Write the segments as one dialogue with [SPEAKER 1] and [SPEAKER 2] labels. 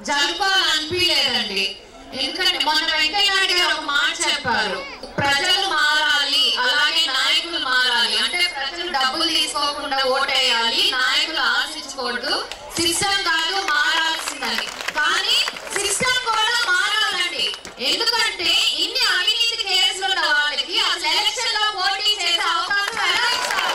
[SPEAKER 1] జరుపుకోవాలనిపించలేదండి ఎందుకంటే మొన్న వెంకయ్య నాయుడు గారు ఒక మాట చెప్పారు ప్రజలు మారాలి అలాగే నాయకులు మారాలి అంటే ప్రజలు డబ్బులు తీసుకోకుండా ఓటేయాలి నాయకులు ఆశించకూడదు సిస్టమ్ కాదు మారాల్సిందని కానీ సిస్టమ్ కూడా మారాలండి ఎందుకంటే ఇన్ని అవినీతి కేసులు ఉన్న వాళ్ళకి అసలు ఎలక్షన్ లో పోటీ చేసే అవకాశం ఎలా ఇస్తారు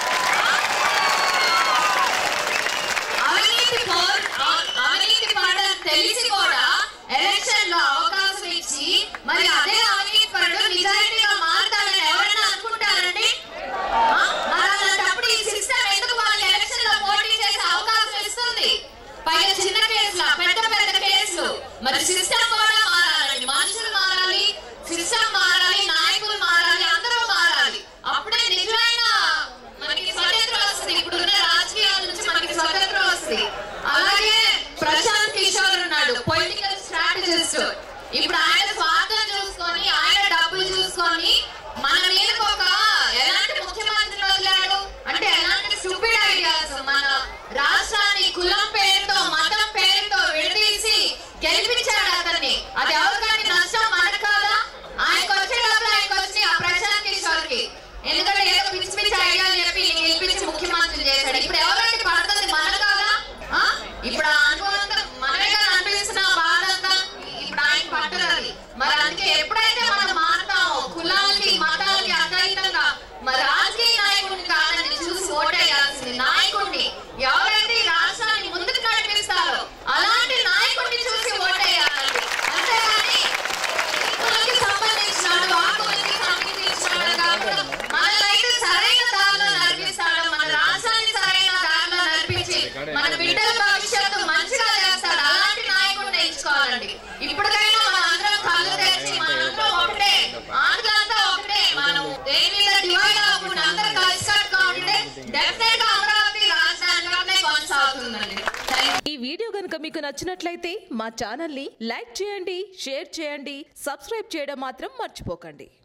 [SPEAKER 1] అవినీతి కోర్- అ- అవినీతి పడని తెలిసి కూడా ఎలక్షన్ లో అవకాశం ఇచ్చి మరి అదే అవినీతి పరుడు నిజాయితీగా మారుతాడని ఎవరైనా అనుకుంటారండి ఆ? మరి అలాంటప్పుడు ఈ సిస్టమ్ ఎందుకు వాళ్ళకి ఎలక్షన్ లో పోటీ చేసే అవకాశం ఇస్తుంది పైగా చిన్న కేసులు పెద్ద పెద్ద కేసులు మరి సిస్టమ్ కూడా మారాలండి మనుషులు మారాలి సిస్టమ్ మారాలి నాయకులు మారాలి అందరూ మారాలి అప్పుడే నిజమైన మనకి స్వతంత్రం వస్తుంది ఇప్పుడున్న రాజకీయాల నుంచి మనకి స్వతంత్రం వస్తుంది అలాగే ప్రశాంత్ కిషోర్ ఉన్నాడు పొలిటికల్ స్ట్రాటజిస్ట్ ఇప్పుడు ఆయన స్వార్థం చూసుకొని ఆయన డబ్బులు చూసుకొని మన మీదకి ఒక ఎలాంటి ముఖ్యమంత్రి వదిలాడు అంటే ఎలాంటి స్టూపిడ్ ఐడియాస్ మన రాష్ట్రాన్ని కులం పేరుతో మతం పేరుతో విడదీసి గెలిపించాడు అతన్ని అది ఎవరికైనా నష్టం మనకు కాదా ఆయనకు వచ్చే డబ్బులు ఆయనకు వచ్చి ఆ ప్రశాంత్ కిషోర్ కి ఎందుకంటే ఏదో పిచ్చి పిచ్చి ఐడియాలు చెప్పి ఈయన గెలిపించి ముఖ్యమంత్రి చేశాడు ఇప్పుడు ఎవరంటే పడుతుంది మన కాదా ఆ? ఇప్పుడు ఆ అనుభవం అంతా మనమే కదా అనిపిస్తున్న బాధ అంతా ఇప్పుడు ఆయన పట్టదు అది మరి అందుకే ఎప్పుడైతే మనం మారుతామో కులాలకి మతాలకి అతీతంగా మరి రాజకీయ నాయకుడిని కాదని చూసి ఓటేయాల్సింది నాయకుడిని ఎవరైతే ఈ రాష్ట్రాన్ని ముందుకు నడిపిస్తారో అలాంటి నాయకుడిని చూసి ఓటేయాలండి అంతేగాని కులానికి సంబంధించినాడు ఆ కులానికి సంబంధించినాడు కాకుండా మనల్ని సరైన దారిలో నడిపిస్తాడు మన రాష్ట్రాన్ని సరైన దారిలో నడిపించి మన బిడ్డల భవిష్యత్తు మంచిగా చేస్తాడు అలాంటి నాయకుడిని ఎంచుకోవాలండి ఇప్పటికైనా మన అందరం కళ్ళు తెరిచి మనందరం ఒకటే ఆంధ్రులంతా ఒకటే మనం దేని మీద డివైడ్ అవ్వకుండా అందరం కలిసికట్టుగా ఉంటే డెఫినెట్ గా అమరావతి రాజధానిగానే కొనసాగుతుందండి థ్యాంక్ యూ.
[SPEAKER 2] ఈ వీడియో గనుక మీకు నచ్చినట్లయితే మా ఛానల్ని లైక్ చేయండి షేర్ చేయండి సబ్స్క్రైబ్ చేయడం మాత్రం మర్చిపోకండి